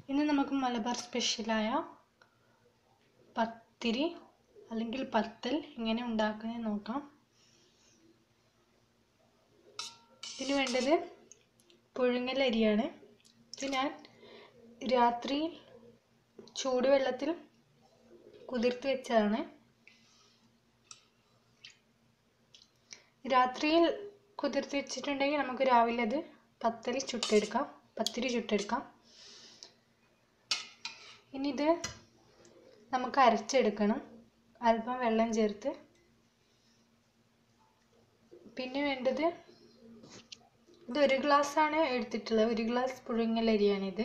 ഇന്ന് നമുക്ക് മലബാർ സ്പെഷ്യലായ പത്തിരി അല്ലെങ്കിൽ പത്തൽ എങ്ങനെ ഉണ്ടാക്കുന്നത് നോക്കാം ഇതിന് വേണ്ടത് പുഴുങ്ങലരിയാണ് ഇത് ഞാൻ രാത്രി ചൂടുവെള്ളത്തിൽ കുതിർത്ത് വെച്ചതാണ് രാത്രിയിൽ കുതിർത്ത് വെച്ചിട്ടുണ്ടെങ്കിൽ നമുക്ക് രാവിലെ അത് പത്തൽ ചുട്ടെടുക്കാം പത്തിരി ചുട്ടെടുക്കാം ഇനി ഇത് നമുക്ക് അരച്ചെടുക്കണം അല്പം വെള്ളം ചേർത്ത് പിന്നെ വേണ്ടത് ഇത് ഒരു ഗ്ലാസ് ആണ് എടുത്തിട്ടുള്ളത് ഒരു ഗ്ലാസ് പുഴുങ്ങലരിയാണിത്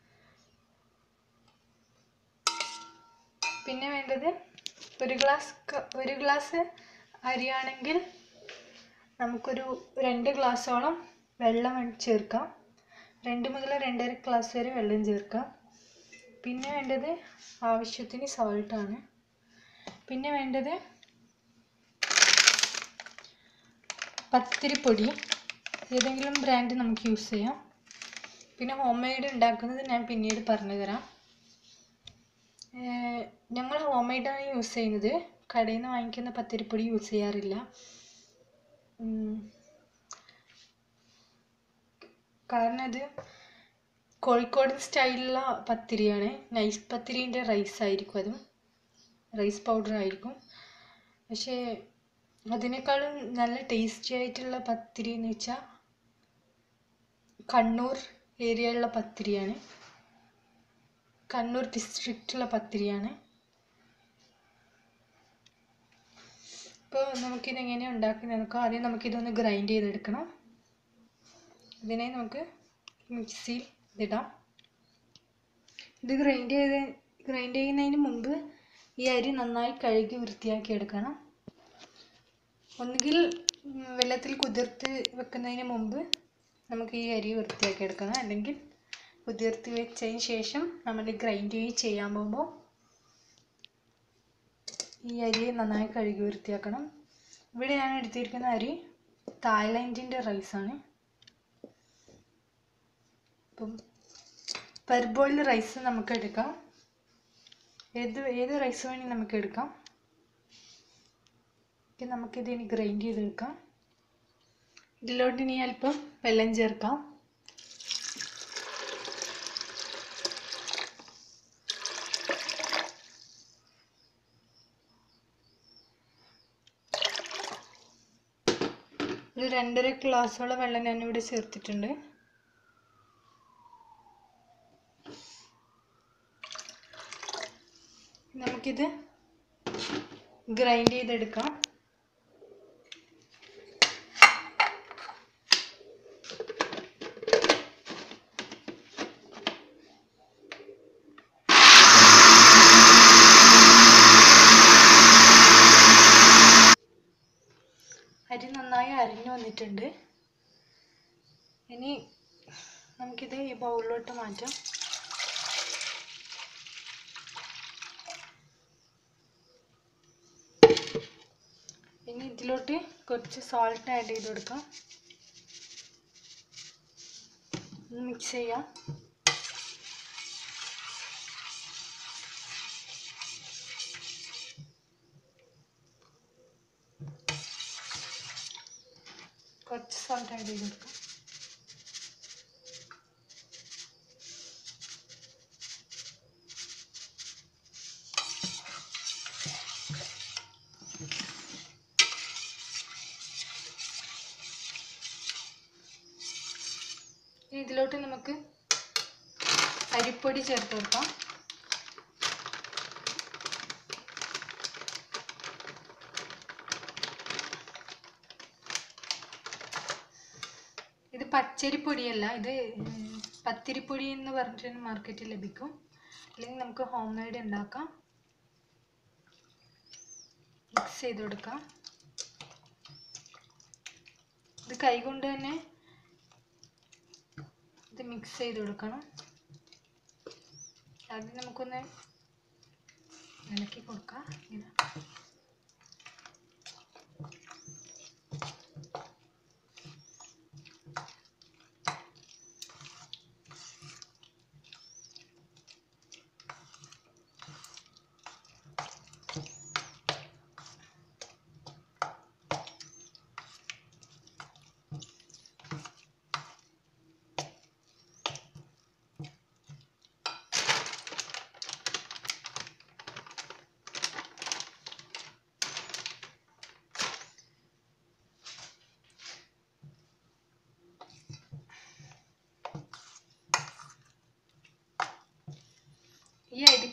പിന്നെ വേണ്ടത് ഒരു ഗ്ലാസ് ഒരു ഗ്ലാസ് അരിയാണെങ്കിൽ നമുക്കൊരു രണ്ട് ഗ്ലാസ്സോളം വെള്ളം ചേർക്കാം രണ്ട് മുതൽ രണ്ടര ഗ്ലാസ് വരെ വെള്ളം ചേർക്കാം പിന്നെ വേണ്ടത് ആവശ്യത്തിന് സോൾട്ടാണ് പിന്നെ വേണ്ടത് പത്തിരിപ്പൊടി ഏതെങ്കിലും ബ്രാൻഡ് നമുക്ക് യൂസ് ചെയ്യാം പിന്നെ ഹോം മെയ്ഡ് ഉണ്ടാക്കുന്നത് ഞാൻ പിന്നീട് പറഞ്ഞു തരാം ഞങ്ങൾ ഹോം മെയ്ഡാണ് യൂസ് ചെയ്യുന്നത് കടയിൽ നിന്ന് വാങ്ങിക്കുന്ന പത്തിരിപ്പൊടി യൂസ് ചെയ്യാറില്ല കാരണം അത് കോഴിക്കോട് സ്റ്റൈലിലുള്ള പത്തിരിയാണ് നൈസ് പത്തിരീൻ്റെ റൈസ് ആയിരിക്കും അതും റൈസ് പൗഡർ ആയിരിക്കും പക്ഷേ അതിനേക്കാളും നല്ല ടേസ്റ്റി ആയിട്ടുള്ള പത്തിരി എന്ന് വെച്ചാൽ കണ്ണൂർ ഏരിയയിലുള്ള പത്തിരിയാണ് കണ്ണൂർ ഡിസ്ട്രിക്റ്റിലുള്ള പത്തിരിയാണ് ഇപ്പോൾ നമുക്കിത് എങ്ങനെയാണ് ഉണ്ടാക്കുന്നത് നോക്കാം ആദ്യം നമുക്കിതൊന്ന് ഗ്രൈൻഡ് ചെയ്തെടുക്കണം ഇതിനെ നമുക്ക് മിക്സിയിൽ ഇതിടാം ഇത് ഗ്രൈൻഡ് ചെയ്ത് ഗ്രൈൻഡ് ചെയ്യുന്നതിന് മുമ്പ് ഈ അരി നന്നായി കഴുകി വൃത്തിയാക്കി എടുക്കണം ഒന്നുകിൽ വെള്ളത്തിൽ കുതിർത്ത് വെക്കുന്നതിന് മുമ്പ് നമുക്ക് ഈ അരി വൃത്തിയാക്കി എടുക്കണം അല്ലെങ്കിൽ കുതിർത്ത് വെച്ചതിന് ശേഷം നമ്മൾ ഗ്രൈൻഡ് ചെയ്യാൻ പോകുമ്പോൾ ഈ അരി നന്നായി കഴുകി വൃത്തിയാക്കണം ഇവിടെ ഞാൻ എടുത്തിരിക്കുന്ന അരി തായ്ലാൻഡിൻ്റെ റൈസാണ് ഇപ്പം പെർബോയിൽ റൈസ് നമുക്ക് എടുക്കാം ഏത് ഏത് റൈസ് വേണമെങ്കിൽ നമുക്ക് എടുക്കാം നമുക്കിത് ഇനി ഗ്രൈൻഡ് ചെയ്തെടുക്കാം ഇതിലോട്ട് ഇനി അല്പം വെള്ളം ചേർക്കാം ഒരു രണ്ടര ഗ്ലാസ്സോളം വെള്ളം ഞാനിവിടെ ചേർത്തിട്ടുണ്ട് നമുക്കിത് ഗ്രൈൻഡ് ചെയ്തെടുക്കാം അരി നന്നായി അരിഞ്ഞു വന്നിട്ടുണ്ട് ഇനി നമുക്കിത് ഈ ബൗളിലോട്ട് മാറ്റാം ഇനി ഇതിലോട്ട് കുറച്ച് സോൾട്ട് ആഡ് ചെയ്ത് കൊടുക്കാം മിക്സ് ചെയ്യാം കുറച്ച് സോൾട്ട് ആഡ് ചെയ്ത് കൊടുക്കാം ഇതിലോട്ട് നമുക്ക് അരിപ്പൊടി ചേർത്ത് കൊടുക്കാം ഇത് പച്ചരിപ്പൊടിയല്ല ഇത് പത്തിരിപ്പൊടി എന്ന് പറഞ്ഞിട്ട് മാർക്കറ്റിൽ ലഭിക്കും അല്ലെങ്കിൽ നമുക്ക് ഹോം മെയ്ഡ് ഉണ്ടാക്കാം മിക്സ് ചെയ്ത് കൊടുക്കാം ഇത് കൈകൊണ്ട് തന്നെ ഇത് മിക്സ് ചെയ്ത് കൊടുക്കണം ആദ്യം നമുക്കൊന്ന് ഇളക്കി കൊടുക്കാം ഇങ്ങനെ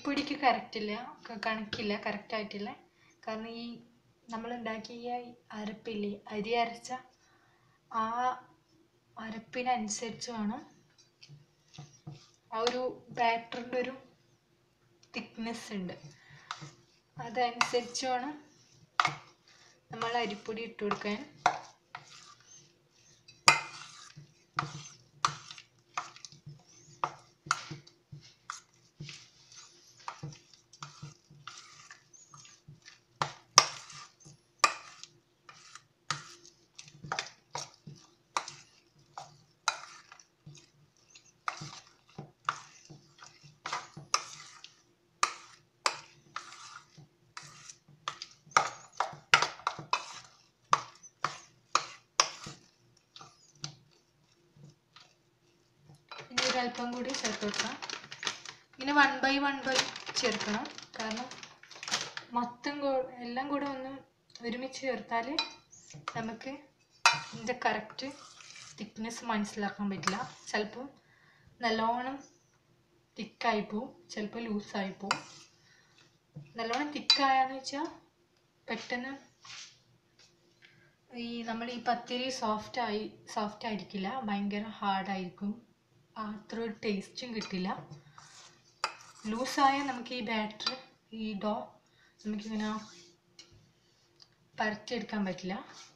അരിപ്പൊടിക്ക് കറക്റ്റ് ഇല്ല ക- കണക്കില്ല കറക്റ്റ് ആയിട്ടില്ല കാരണം ഈ നമ്മൾ ഉണ്ടാക്കിയ ഈ അരപ്പില്ലേ അരി അരച്ച ആ അരപ്പിനനുസരിച്ച് വേണം ആ ഒരു ബാറ്ററിൻ്റെ ഒരു തിക്നെസ് ഉണ്ട് അതനുസരിച്ച് വേണം നമ്മൾ അരിപ്പൊടി ഇട്ട് കൊടുക്കാൻ ഇനി ഒരല്പം കൂടി ചേർത്ത് വെക്കാം ഇങ്ങനെ വൺ ബൈ വൺ ബൈ ചേർക്കണം കാരണം മൊത്തം കൂ- എല്ലാം കൂടെ ഒന്ന് ഒരുമിച്ച് ചേർത്താൽ നമുക്ക് ഇതിൻ്റെ കറക്റ്റ് തിക്നെസ് മനസ്സിലാക്കാൻ പറ്റില്ല ചിലപ്പോൾ നല്ലോണം തിക്കായി പോവും ചിലപ്പോൾ ലൂസായി പോവും നല്ലോണം തിക്കായാന്ന് വെച്ചാൽ പെട്ടെന്ന് ഈ നമ്മൾ ഈ പത്തിരി സോഫ്റ്റ് ആയി സോഫ്റ്റ് ആയിരിക്കില്ല ഭയങ്കര ഹാർഡായിരിക്കും അത്ര ഒരു ടേസ്റ്റും കിട്ടില്ല ലൂസായ നമുക്ക് ഈ ബാറ്റർ ഈ ഡോ നമുക്കിങ്ങനെ പരത്തിയെടുക്കാൻ പറ്റില്ല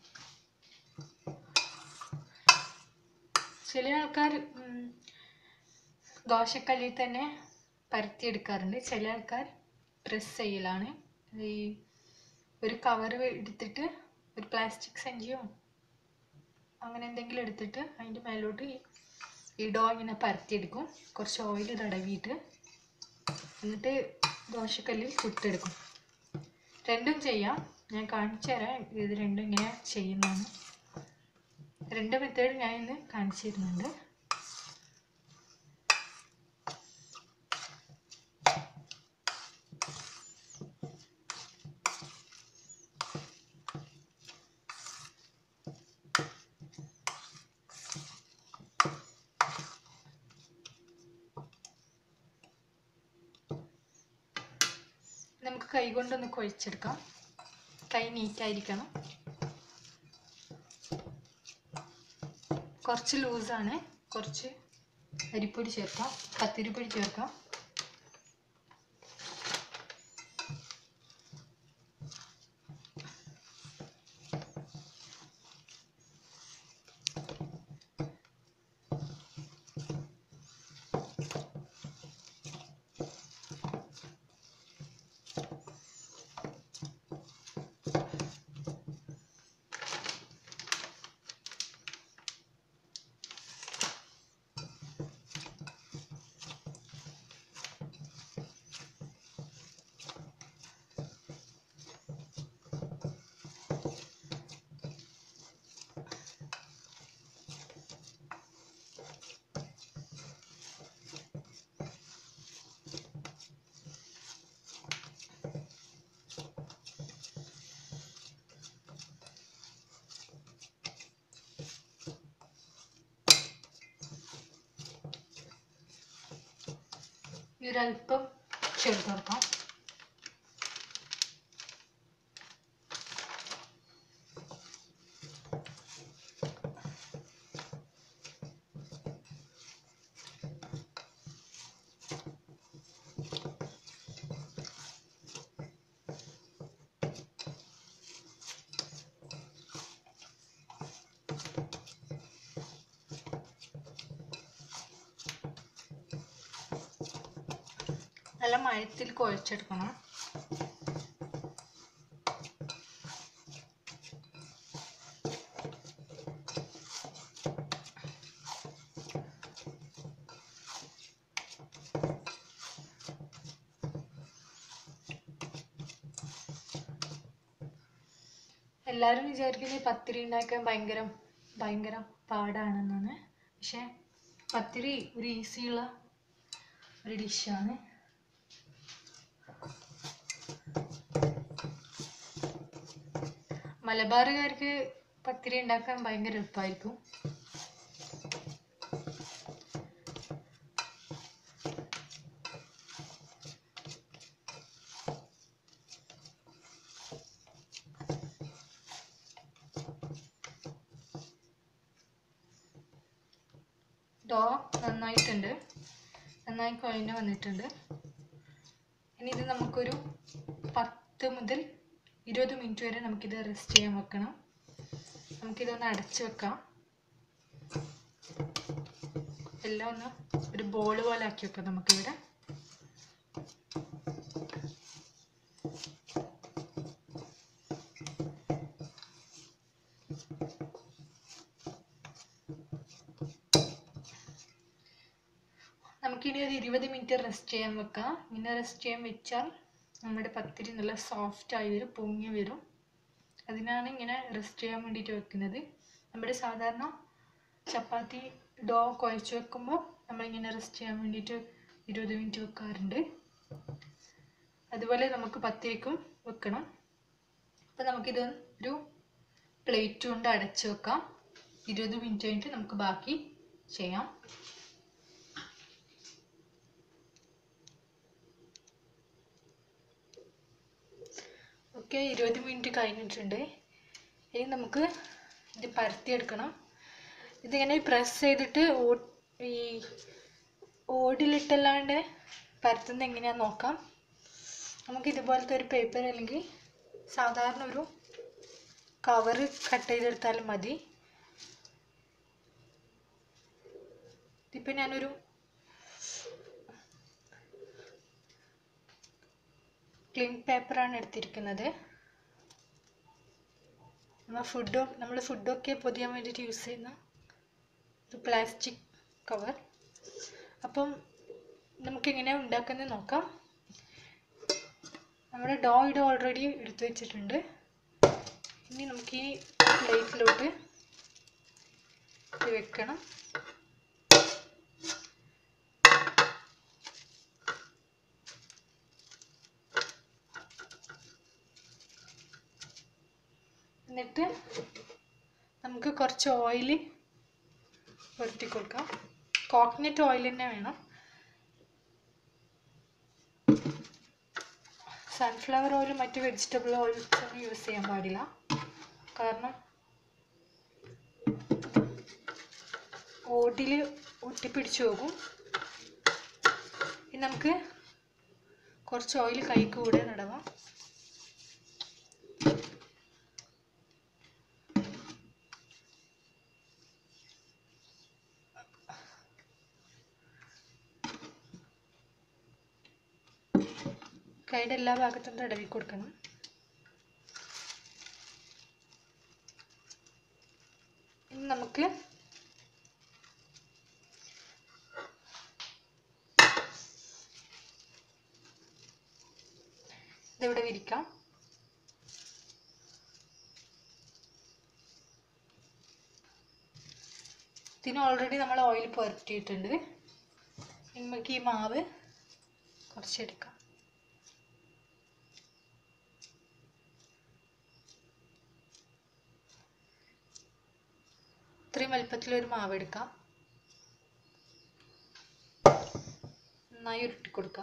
ചില ആൾക്കാർ ഉം, ദോശക്കല്ലിൽ തന്നെ പരത്തിയെടുക്കാറുണ്ട് ചില ആൾക്കാർ പ്രസ് ചെയ്യലാണ് ഈ ഒരു കവർ എടുത്തിട്ട് ഒരു പ്ലാസ്റ്റിക് സഞ്ചിയോ അങ്ങനെ എന്തെങ്കിലും എടുത്തിട്ട് അതിൻ്റെ മേലോട്ട് ഈ ഈ ഡോ ഇങ്ങനെ പരത്തിയെടുക്കും കുറച്ച് ഓയിൽ തടവിയിട്ട് എന്നിട്ട് ദോശക്കല്ലിൽ ചുട്ടെടുക്കും രണ്ടും ചെയ്യാം ഞാൻ കാണിച്ചു തരാം ഇത് രണ്ടും ഇങ്ങനെ ചെയ്യുന്നതാണ് രണ്ട് മെത്തേഡ് ഞാൻ ഇന്ന് കാണിച്ചു തരുന്നുണ്ട് നമുക്ക് കൈ കൊണ്ടൊന്ന് കുഴച്ചെടുക്കാം കൈ നീറ്റായിരിക്കണം കുറച്ച് ലൂസാണ് കുറച്ച് അരിപ്പൊടി ചേർക്കാം പത്തിരിപ്പൊടി ചേർക്കാം ഈ ഒരല്പം ചേർത്ത് കൊടുക്കാം നല്ല മയത്തിൽ കുഴച്ചെടുക്കണം എല്ലാവരും വിചാരിക്കുന്നത് പത്തിരി ഉണ്ടാക്കാൻ ഭയങ്കര ഭയങ്കര പാടാണെന്നാണ് പക്ഷെ പത്തിരി ഒരു ഈസിയുള്ള ഒരു ഡിഷാണ് മലബാറുകാർക്ക് പത്തിരി ഉണ്ടാക്കാൻ ഭയങ്കര എളുപ്പമായിരിക്കും ഡോ നന്നായിട്ടുണ്ട് നന്നായി കുഴഞ്ഞ് വന്നിട്ടുണ്ട് ഇനി ഇത് നമുക്കൊരു പത്ത് മുതൽ ഇരുപത് മിനിറ്റ് വരെ നമുക്കിത് റെസ്റ്റ് ചെയ്യാൻ വെക്കണം നമുക്കിതൊന്ന് അടച്ച് വെക്കാം എല്ലാം ഒന്ന് ഒരു ബോൾ പോലെ ആക്കി വെക്കാം നമുക്കിവിടെ നമുക്കിനി ഒരു ഇരുപത് മിനിറ്റ് റെസ്റ്റ് ചെയ്യാൻ വെക്കാം ഇങ്ങനെ റെസ്റ്റ് ചെയ്യാൻ വെച്ചാൽ നമ്മുടെ പത്തിരി നല്ല സോഫ്റ്റ് ആയി വരും പൊങ്ങി വരും അതിനാണ് ഇങ്ങനെ റെസ്റ്റ് ചെയ്യാൻ വേണ്ടിയിട്ട് വെക്കുന്നത് നമ്മുടെ സാധാരണ ചപ്പാത്തി ഡോ കുഴച്ച് വെക്കുമ്പോൾ നമ്മളിങ്ങനെ റെസ്റ്റ് ചെയ്യാൻ വേണ്ടിയിട്ട് ഇരുപത് മിനിറ്റ് വെക്കാറുണ്ട് അതുപോലെ നമുക്ക് പത്തിരിക്കും വെക്കണം അപ്പോൾ നമുക്കിത് ഒരു പ്ലേറ്റ് കൊണ്ട് അടച്ച് വെക്കാം ഇരുപത് മിനിറ്റ് കഴിഞ്ഞിട്ട് നമുക്ക് ബാക്കി ചെയ്യാം ഓക്കെ ഇരുപത് മിനിറ്റ് കഴിഞ്ഞിട്ടുണ്ട് ഇനി നമുക്ക് ഇത് പരത്തിയെടുക്കണം ഇതിങ്ങനെ പ്രസ് ചെയ്തിട്ട് ഓ- ഈ ഓടിലിട്ടല്ലാണ്ട് പരത്തുന്നത് എങ്ങനെയാണെന്ന് നോക്കാം നമുക്ക് ഇതുപോലത്തെ ഒരു പേപ്പർ അല്ലെങ്കിൽ സാധാരണ ഒരു കവറ് കട്ട് ചെയ്തെടുത്താലും മതി ഇതിപ്പോൾ ഞാനൊരു ക്ലീൻ പേപ്പറാണ് എടുത്തിരിക്കുന്നത് നമ്മൾ ഫുഡോ നമ്മൾ ഫുഡൊക്കെ പൊതിയാൻ വേണ്ടിയിട്ട് യൂസ് ചെയ്യുന്ന ഒരു പ്ലാസ്റ്റിക് കവർ അപ്പം നമുക്കെങ്ങനെ ഉണ്ടാക്കുന്നത് നോക്കാം നമ്മുടെ ഡോ ഇവിടെ ഓൾറെഡി എടുത്തു വെച്ചിട്ടുണ്ട് ഇനി നമുക്ക് ഈ പ്ലേറ്റിലോട്ട് ഇത് വെക്കണം എന്നിട്ട് നമുക്ക് കുറച്ച് ഓയിൽ പുരട്ടി കൊടുക്കാം കോക്കനട്ട് ഓയിൽ തന്നെ വേണം സൺഫ്ലവർ ഓയിൽ മറ്റ് വെജിറ്റബിൾ ഓയിൽസ് ഒന്നും യൂസ് ചെയ്യാൻ പാടില്ല കാരണം ഓടിൽ ഒട്ടിപ്പിടിച്ചു പോകും ഇനി നമുക്ക് കുറച്ച് ഓയിൽ കൈക്ക് കൂടെ നടവാം കൈയുടെ എല്ലാ ഭാഗത്തും തടവി കൊടുക്കണം ഇനി നമുക്ക് ഇതിവിടെ വിരിക്കാം ഇതിന് ഓൾറെഡി നമ്മൾ ഓയിൽ പുരട്ടിയിട്ടുണ്ട് ഇനി നമുക്ക് ഈ മാവ് കുറച്ചെടുക്കാം ഇത്രയും വലുപ്പത്തിലൊരു മാവ് എടുക്കാം നന്നായി ഉരുട്ടി കൊടുക്കാം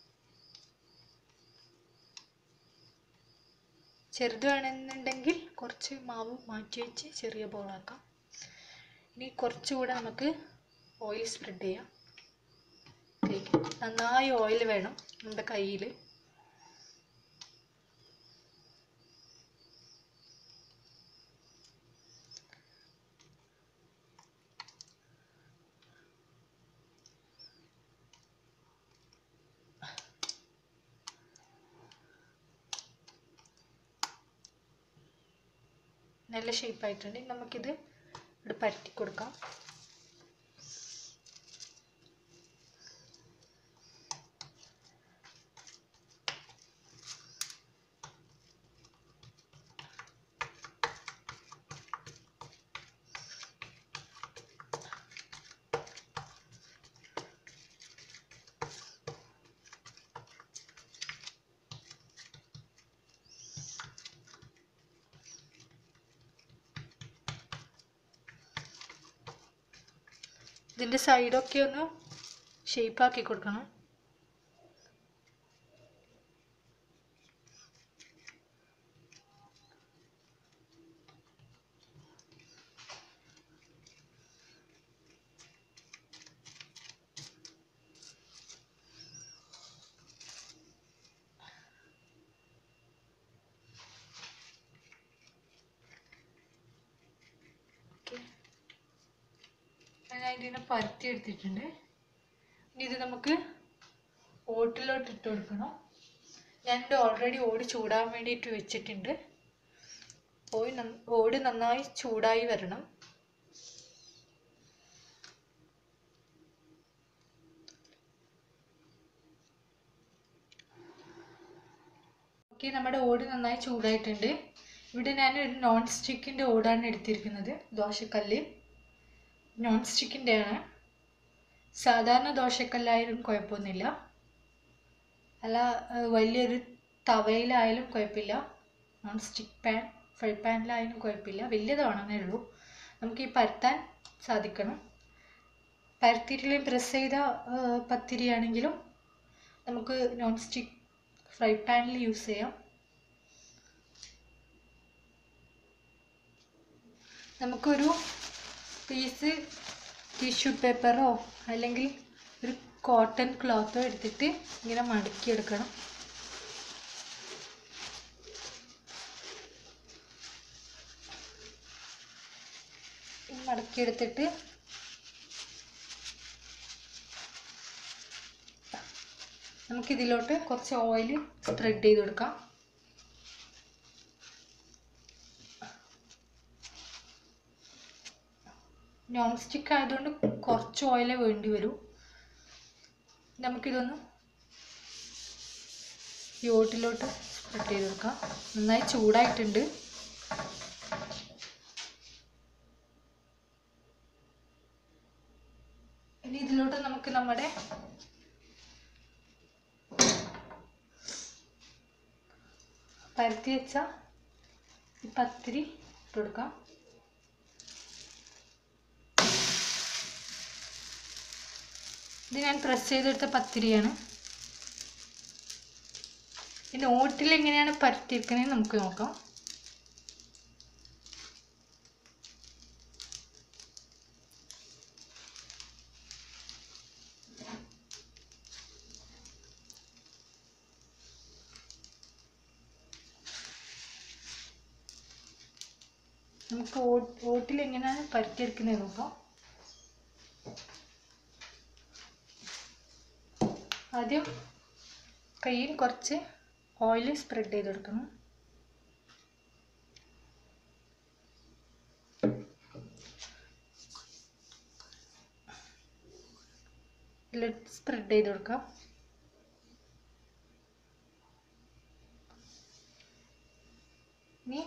ചെറുത് വേണമെന്നുണ്ടെങ്കിൽ കുറച്ച് മാവ് മാറ്റി വെച്ച് ചെറിയ ബോളാക്കാം ഇനി കുറച്ചുകൂടെ നമുക്ക് ഓയിൽ സ്പ്രെഡ് ചെയ്യാം കൈക്ക് നന്നായി ഓയിൽ വേണം നമ്മുടെ കയ്യിൽ നല്ല ഷേപ്പായിട്ടുണ്ട് ഇനി നമുക്കിത് ഇവിടെ പരത്തി കൊടുക്കാം ഇതിൻ്റെ സൈഡൊക്കെ ഒന്ന് ഷേപ്പാക്കി കൊടുക്കണം ഞാൻ ഇതിനെ പരത്തി എടുത്തിട്ടുണ്ട് ഇനി ഇത് നമുക്ക് ഓട്ടിലോട്ട് ഇട്ട് കൊടുക്കണം ഞാൻ ഓൾറെഡി ഓട് ചൂടാൻ വേണ്ടിയിട്ട് വെച്ചിട്ടുണ്ട് ഓയി നന്ന- ഓട് നന്നായി ചൂടായി വരണം ഓക്കെ നമ്മുടെ ഓട് നന്നായി ചൂടായിട്ടുണ്ട് ഇവിടെ ഞാൻ ഒരു നോൺ സ്റ്റിക്കിൻ്റെ ഓടാണ് എടുത്തിരിക്കുന്നത് ദോശക്കല്ല് നോൺ സ്റ്റിക്കിൻ്റെ ആണ് സാധാരണ ദോശക്കല്ലായാലും കുഴപ്പമൊന്നുമില്ല അല്ല ഏഹ് വലിയൊരു തവയിലായാലും കുഴപ്പമില്ല നോൺ സ്റ്റിക്ക് പാൻ ഫ്രൈ പാനിലായാലും കുഴപ്പമില്ല വലിയത് വേണമെന്നേ ഉള്ളൂ നമുക്ക് ഈ പരത്താൻ സാധിക്കണം പരത്തിയിട്ടില്ലെങ്കിൽ പ്രസ് ചെയ്ത ഏഹ് പത്തിരിയാണെങ്കിലും നമുക്ക് നോൺ സ്റ്റിക്ക് ഫ്രൈ പാനിൽ യൂസ് ചെയ്യാം നമുക്കൊരു പീസ് ടിഷ്യൂ പേപ്പറോ അല്ലെങ്കിൽ ഒരു കോട്ടൺ ക്ലോത്തോ എടുത്തിട്ട് ഇങ്ങനെ മടക്കിയെടുക്കണം ഈ മടക്കിയെടുത്തിട്ട് നമുക്കിതിലോട്ട് കുറച്ച് ഓയിൽ സ്പ്രെഡ് ചെയ്ത് കൊടുക്കാം നോൺ സ്റ്റിക്ക് ആയതുകൊണ്ട് കുറച്ച് ഓയിലേ വേണ്ടി വരൂ നമുക്കിതൊന്ന് ഈ ഓട്ടിലോട്ട് സ്പ്രെഡ് ചെയ്ത് കൊടുക്കാം നന്നായി ചൂടായിട്ടുണ്ട് ഇനി ഇതിലോട്ട് നമുക്ക് നമ്മുടെ പരത്തി വെച്ച ഈ പത്തിരി ഇട്ട് കൊടുക്കാം ഇത് ഞാൻ പ്രസ് ചെയ്തെടുത്ത പത്തിരിയാണ് ഇനി ഓട്ടിൽ എങ്ങനെയാണ് പരത്തിയിരിക്കണേന്ന് നമുക്ക് നോക്കാം നമുക്ക് ഓ- ഓട്ടിൽ എങ്ങനെയാണ് പരത്തിയെടുക്കുന്നത് നോക്കാം ആദ്യം കയ്യിൽ കുറച്ച് ഓയിൽ സ്പ്രെഡ് ചെയ്ത് കൊടുക്കണം സ്പ്രെഡ് ചെയ്ത് കൊടുക്കാം ഇനി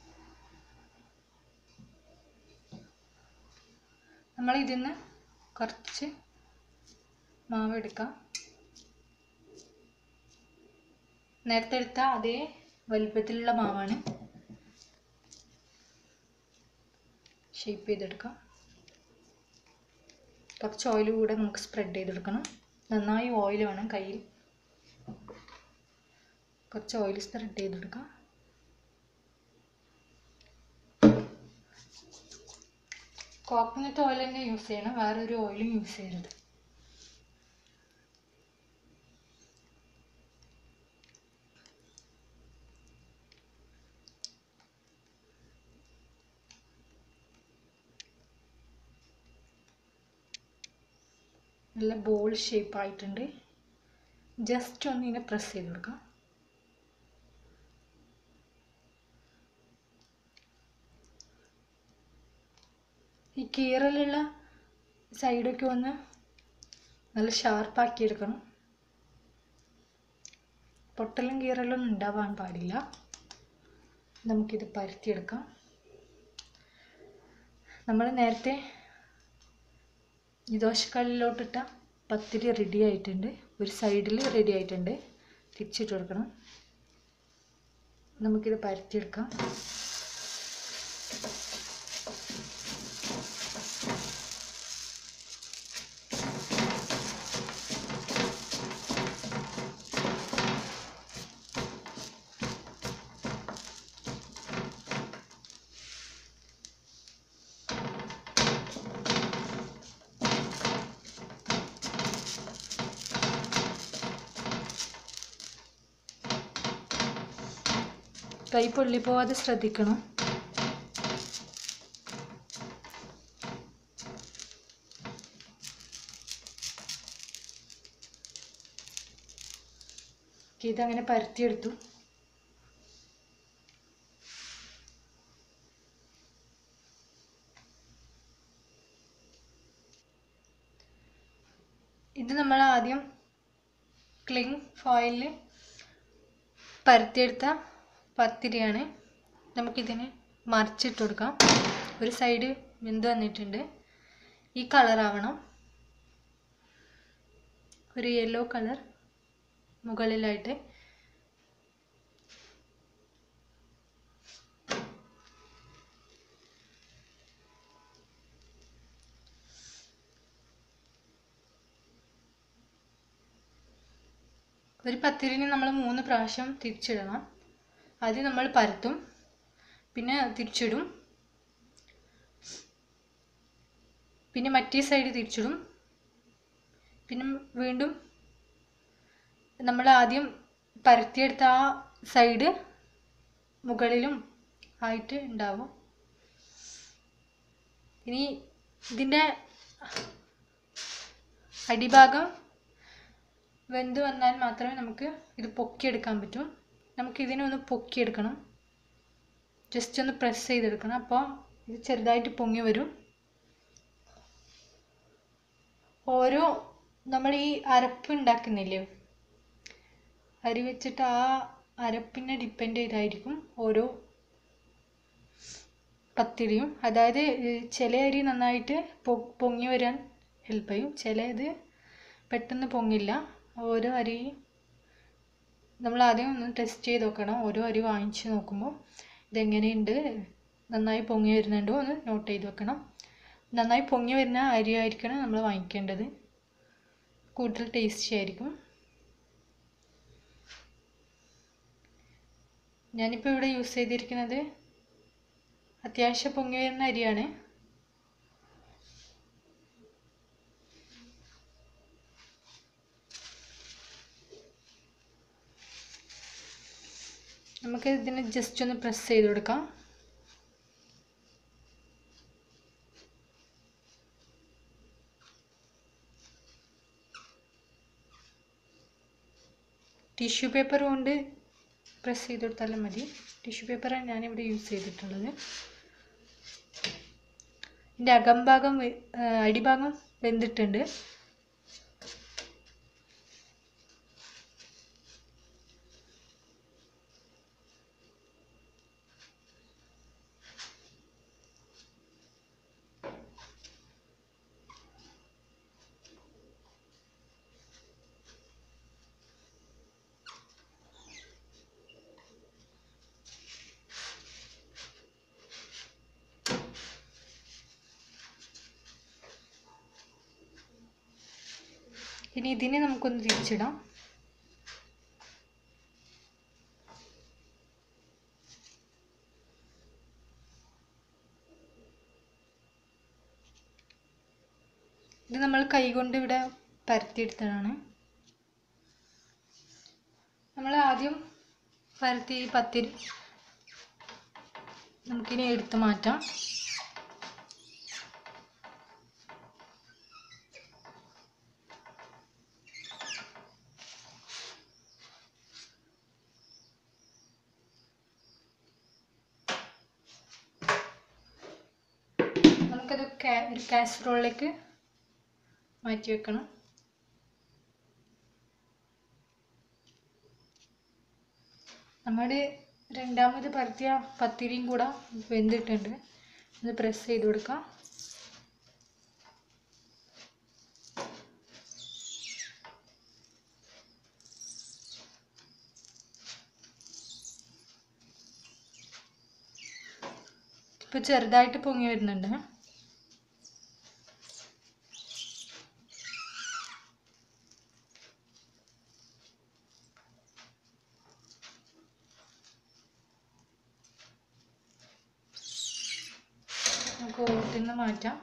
നമ്മൾ ഇതിന്ന് കുറച്ച് മാവ് എടുക്കാം നേരത്തെ എടുത്ത അതേ വലുപ്പത്തിലുള്ള മാവാണ് ഷേപ്പ് ചെയ്തെടുക്കാം കുറച്ച് ഓയിൽ കൂടെ നമുക്ക് സ്പ്രെഡ് ചെയ്തെടുക്കണം നന്നായി ഓയിൽ വേണം കയ്യിൽ കുറച്ച് ഓയിൽ സ്പ്രെഡ് ചെയ്തെടുക്കാം കോക്കനട്ട് ഓയിൽ തന്നെ യൂസ് ചെയ്യണം വേറൊരു ഓയിലും യൂസ് ചെയ്യരുത് നല്ല ബോൾ ഷേപ്പ് ആയിട്ടുണ്ട് ജസ്റ്റ് ഒന്ന് ഇങ്ങനെ പ്രസ് ചെയ്ത് കൊടുക്കാം ഈ കീറലുള്ള സൈഡൊക്കെ ഒന്ന് നല്ല ഷാർപ്പാക്കി എടുക്കണം പൊട്ടലും കീറലൊന്നും ഉണ്ടാവാൻ പാടില്ല നമുക്കിത് പരത്തിയെടുക്കാം നമ്മൾ നേരത്തെ ഈ ദോശക്കല്ലിലോട്ടിട്ട പത്തിരി റെഡി ആയിട്ടുണ്ട് ഒരു സൈഡിൽ റെഡി ആയിട്ടുണ്ട് തിരിച്ചിട്ട് കൊടുക്കണം നമുക്കിത് പരത്തിയെടുക്കാം കൈ പൊള്ളിപ്പോവാതെ ശ്രദ്ധിക്കണം ഇതങ്ങനെ പരത്തിയെടുത്തു ഇത് നമ്മൾ ആദ്യം ക്ലിങ് ഫോയിലിൽ പരത്തിയെടുത്ത പത്തിരിയാണ് നമുക്കിതിന് മറിച്ചിട്ട് കൊടുക്കാം ഒരു സൈഡ് വെന്ത് വന്നിട്ടുണ്ട് ഈ കളറാവണം ഒരു യെല്ലോ കളർ മുകളിലായിട്ട് ഒരു പത്തിരിന് നമ്മൾ മൂന്ന് പ്രാവശ്യം തിരിച്ചിടണം ആദ്യം നമ്മൾ പരത്തും പിന്നെ തിരിച്ചിടും പിന്നെ മറ്റേ സൈഡ് തിരിച്ചിടും പിന്നെ വീണ്ടും നമ്മൾ ആദ്യം പരത്തിയെടുത്ത ആ സൈഡ് മുകളിലും ആയിട്ട് ഉണ്ടാവും ഇനി ഇതിൻ്റെ അടിഭാഗം വെന്ത് വന്നാൽ മാത്രമേ നമുക്ക് ഇത് പൊക്കിയെടുക്കാൻ പറ്റൂ നമുക്ക് ഇതിനെ ഒന്ന് പൊക്കിയെടുക്കണം ജസ്റ്റ് ഒന്ന് പ്രസ് ചെയ്തെടുക്കണം അപ്പോൾ ഇത് ചെറുതായിട്ട് പൊങ്ങി വരും ഓരോ നമ്മൾ ഈ അരപ്പ് ഉണ്ടാക്കുന്നില്ലേ അരി വെച്ചിട്ട് ആ അരപ്പിനെ ഡിപ്പെൻഡ് ചെയ്തായിരിക്കും ഓരോ പത്തിരിയും അതായത് ഏർ ചില അരി നന്നായിട്ട് പൊ പൊങ്ങി വരാൻ ഹെൽപ്പ് ചെയ്യും ചിലത് പെട്ടെന്ന് പൊങ്ങില്ല ഓരോ അരി നമ്മൾ ആദ്യം ഒന്ന് ടെസ്റ്റ് ചെയ്ത് നോക്കണം ഓരോ അരി വാങ്ങിച്ച് നോക്കുമ്പോൾ ഇതെങ്ങനെയുണ്ട് നന്നായി പൊങ്ങി വരുന്നുണ്ടോ എന്ന് നോട്ട് ചെയ്ത് വെക്കണം നന്നായി പൊങ്ങി വരുന്ന അരി ആയിരിക്കണം നമ്മൾ വാങ്ങിക്കേണ്ടത് കൂടുതൽ ടേസ്റ്റി ആയിരിക്കും ഞാനിപ്പോൾ ഇവിടെ യൂസ് ചെയ്തിരിക്കുന്നത് അത്യാവശ്യം പൊങ്ങി വരുന്ന അരിയാണ് നമുക്ക് ഇതിനെ ജസ്റ്റ് ഒന്ന് പ്രസ് ചെയ്ത് കൊടുക്കാം ടിഷ്യൂ പേപ്പർ കൊണ്ട് പ്രസ് ചെയ്ത് കൊടുത്താലും മതി ടിഷ്യൂ പേപ്പറാണ് ഞാനിവിടെ യൂസ് ചെയ്തിട്ടുള്ളത് ഇതിൻ്റെ അകംഭാഗം വെ- ആ, അടിഭാഗം വെന്തിട്ടുണ്ട് ഇനി ഇതിനെ നമുക്കൊന്ന് തിരിച്ചിടാം ഇത് നമ്മൾ കൈകൊണ്ട് ഇവിടെ പരത്തിയെടുത്തതാണ് നമ്മൾ ആദ്യം പരത്തി ഈ പത്തിരി നമുക്കിനി എടുത്ത് മാറ്റാം നമുക്കത് കാ- ഒരു കാസറോളിലേക്ക് മാറ്റി വെക്കണം നമ്മുടെ രണ്ടാമത് പരത്തിയ പത്തിരിയും കൂടെ വെന്തിട്ടുണ്ട് ഒന്ന് പ്രസ് ചെയ്ത് കൊടുക്കാം ഇപ്പൊ ചെറുതായിട്ട് പൊങ്ങി വരുന്നുണ്ട് നമുക്ക് ഓട്ടിൽ നിന്ന് മാറ്റാം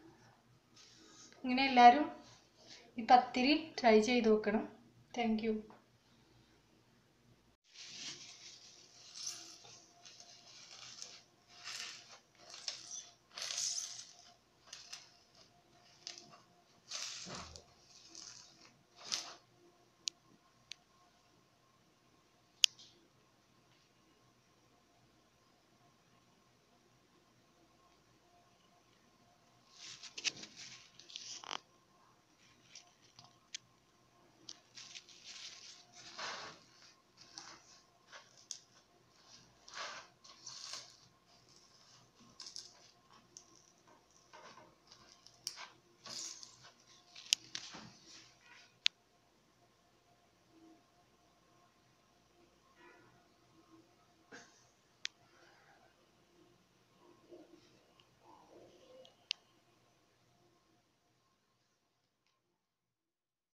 ഇങ്ങനെ എല്ലാവരും ഈ പത്തിരി ട്രൈ ചെയ്ത് നോക്കണം താങ്ക് യു